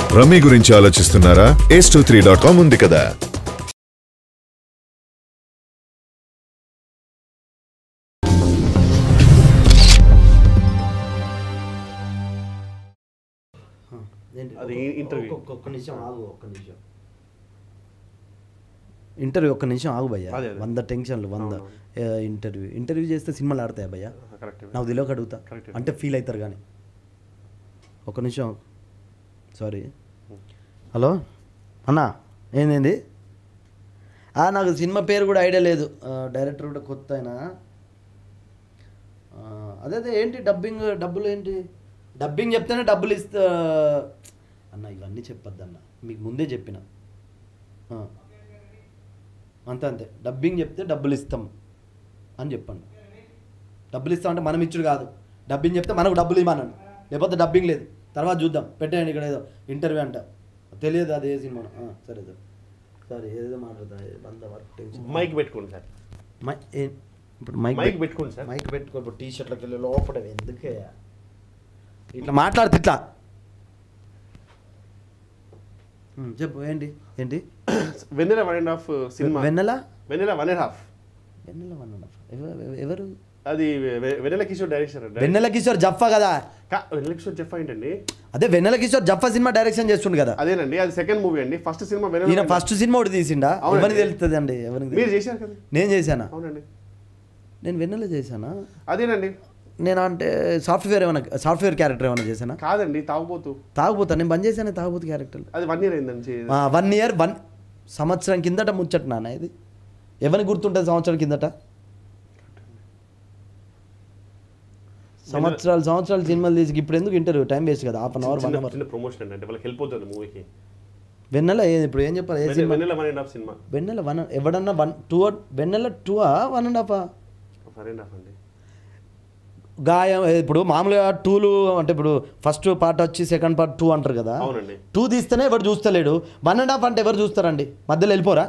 Rummy గురించి ఆలోచిస్తున్నారా ace two three dot com ఉంది కదా ఏంటి? అది ఒక్క- ఇంటర్వ్యూ. ఒక్క- ఒక్క నిమిషం ఆగు ఒక్క నిమిషం ఇంటర్వ్యూ ఒక్క నిమిషం ఆగు భయ్య అదే, అదే. వంద టెన్షన్లు వంద ఏ, ఇంటర్వ్యూ ఇంటర్వ్యూ చేస్తే సినిమాలు ఆడతాయా భయ్య కరెక్ట్ నాకు తెలియక అడుగుతా Correct. అంటే ఫీల్ అవుతారు కానీ ఒక నిమిషం సారీ హలో అన్నా ఏంది ఆ, నాకు సినిమా పేరు కూడా ఐడియా లేదు ఆ, డైరెక్టర్ కూడా కొత్త ఆయన ఆ, అదే అదే ఏంటి డబ్బింగ్ డబ్బులు ఏంటి డబ్బింగ్ చెప్తేనే డబ్బులు ఇస్తా అన్న ఇవన్నీ చెప్పొద్దన్న మీకు ముందే చెప్పిన ఆ. అంతే అంతే డబ్బింగ్ చెప్తే డబ్బులు ఇస్తాం అని చెప్పండి డబ్బులు ఇస్తామంటే మనం ఇచ్చుడు కాదు డబ్బింగ్ చెప్తే మనకు డబ్బులు ఇవ్వమనండి లేకపోతే డబ్బింగ్ లేదు తర్వాత చూద్దాం పెట్టేయండి ఇక్కడ ఏదో ఇంటర్వ్యూ అంట తెలియదు అది ఏ సినిమా ఆ, సరే సార్ సరే ఏదో మాట్లాడతా వంద వర్క్ టెన్షన్ మైక్ పెట్టుకోండి సార్ మై ఏ- ఇప్పుడు మైక్ మైక్ పెట్- పెట్టుకోండి సార్ మైక్ పెట్టుకో ఇప్పుడు టీ షర్ట్లకి వెళ్ళి లోపల ఎందుకే ఇట్లా మాట్లాడుతూ ఇట్లా ఉమ్, చెప్పు ఏంటి ఏంటి Vennela one and half cinema Vennela Vennela one and half Vennela one and half. ఎవ- ఎవరు అది వె- వెన్నెల కిషోర్ డైరెక్షన్ అండి వెన్నెల కిషోర్ జఫా కదా కా- వెన్నెల కిషోర్ చెప్ప ఏంటండి అదే వెన్నెల కిషోర్ జఫా సినిమా డైరెక్షన్ చేస్తుండు కదా అదేనండి అది సెకండ్ మూవీ అండి ఫస్ట్ సినిమా ఈయన వెన్నెల ఫస్ట్ సినిమా ఒకటి తీసిండా అవునండి. ఎవరికి తెలుస్తుంది అండి ఎవరికి మీరు తెలుస్తుంది? చేశారు కదా నేను చేశానా అవునండి నేను వెన్నెల చేశానా అదేనండి నేను అంటే సాఫ్ట్వేర్ ఏమైనా సాఫ్ట్వేర్ క్యారెక్టర్ ఏమైనా చేశానా కాదండి తాగుపోతూ తాగుపోతా నేను బంద్ చేశాను తాగుబోతు క్యారెక్టర్ అది వన్ ఇయర్ అయిందండి వన్ ఇయర్ వన్ సంవత్సరం కిందట ముచ్చట నాన్న ఇది ఎవరికి గుర్తుంటుంది సంవత్సరం కిందట సంవత్సరాలు సంవత్సరాలు సినిమాలు తీసి ఇప్పుడు ఎందుకు ఇంటర్వ్యూ టైం వేస్ట్ కదా హాఫ్ అన్ అవర్ వన్ చిన్న అవర్ చిన్న ప్రమోషన్ అండి అంటే వాళ్ళకి హెల్ప్ అవుతుంది మూవీకి వెన్నెల ఏ- ఇప్పుడు ఏం చెప్పాలి ఏ cinema Vennela one and half cinema Vennela one ఎవడన్నా one two Vennela two one and half one and half అండి గాయం ఇప్పుడు మామూలుగా టూలు అంటే ఇప్పుడు ఫస్ట్ పార్ట్ వచ్చి సెకండ్ పార్ట్ టూ అంటారు కదా అవునండి టూ తీస్తేనే ఎవరు చూస్తలేడు వన్ అండ్ హాఫ్ అంటే ఎవరు చూస్తారండి మధ్యలో వెళ్ళిపోరా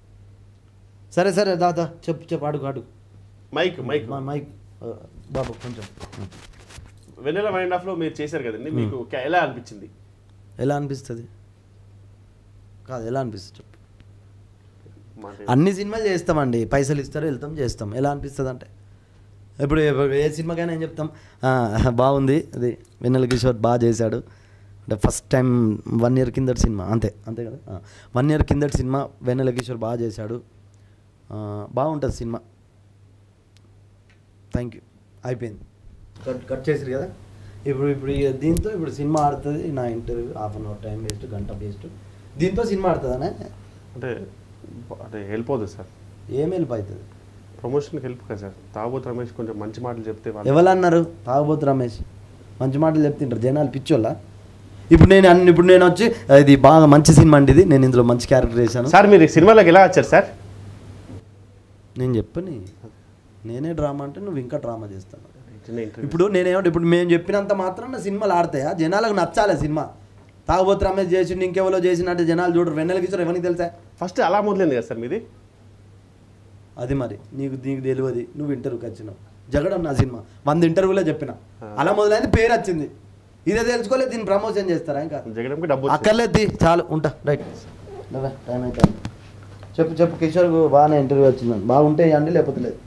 సరే సరే దాదా చెప్పు చెప్పు అడుగు అడుగు మైక్ మైక్ మా మైక్ ఆ, బాబు కొంచెం వెన్నెల వన్ అండ్ హాఫ్ లో మీరు చేశారు కదండి మీకు క- ఎలా అనిపించింది ఎలా అనిపిస్తుంది కాదు ఎలా అనిపిస్తుంది చెప్పు మా- అన్ని సినిమాలు చేస్తామండి పైసలు ఇస్తారు వెళ్తాం చేస్తాం ఎలా అనిపిస్తుంది అంటే ఇప్పుడు ఏ- ఏ సినిమాకైనా ఏం చెప్తాం "ఆ, బాగుంది అది వెన్నెల కిషోర్ బాగా చేశాడు అంటే ఫస్ట్ టైం వన్ ఇయర్ కిందటి సినిమా అంతే అంతే కదా వన్ ఇయర్ కిందటి సినిమా వెన్నెల కిషోర్ బాగా చేశాడు ఆ, బాగుంటుంది సినిమా థ్యాంక్ యూ అయిపోయింది కట్ కట్ చేసారు కదా ఇప్పుడు ఇప్పుడు ఇక దీంతో ఇప్పుడు సినిమా ఆడుతుంది నా interview half an hour time waste గంట వేస్ట్ దీంతో సినిమా ఆడుతుందనే అంటే అంటే హెల్ప్ అవుతుంది సార్ ఏం హెల్ప్ అవుతుంది ప్రమోషన్కి హెల్ప్ కదా సార్ తాగుబోతు రమేష్ కొంచెం మంచి మాటలు చెప్తే వాళ్ళు ఎవరు అన్నారు తాగబోతు రమేష్ మంచి మాటలు చెప్తుంటారు జనాలు పిచ్చోళ్ళ ఇప్పుడు నేను అన్ని ఇప్పుడు నేను వచ్చి ఇది బాగా మంచి సినిమా అండి ఇది నేను ఇందులో మంచి క్యారెక్టర్ చేశాను సార్ మీరు ఈ సినిమాలోకి ఎలా వచ్చారు సార్ నేను చెప్పని నేనే డ్రామా అంటే నువ్వు ఇంకా డ్రామా చేస్తాను చిన్న ఇంటర్వ్యూ ఇప్పుడు నేనేమంటే ఇప్పుడు మేము చెప్పినంత మాత్రం నా సినిమాలు ఆడతాయా జనాలకు నచ్చాలి సినిమా తాగబోతు రమేష్ చేసి ఇంకెవరో చేసినట్టు జనాలు చూడరు వెన్నెల కిషోర్ ఎవరికి తెలుసా ఫస్ట్ అలా మొదలైంది కదా సార్ మీది అది మరి నీకు నీకు తెలియదు నువ్వు ఇంటర్వ్యూకి వచ్చినావు జగడం నా సినిమా వంద ఇంటర్వ్యూలో చెప్పిన అలా మొదలైంది పేరు వచ్చింది ఇదే తెలుసుకోలేదు దీన్ని ప్రమోషన్ చేస్తారా ఇంకా జగడంకి డబ్బు వచ్చింది. అక్కర్లేదు తీ, చాలు ఉంటా రైట్ టైం అయితే చెప్పు చెప్పు కిషోర్ బాగానే ఇంటర్వ్యూ వచ్చిందని బాగుంటే ఇవ్వండి లేకపోతే లేదు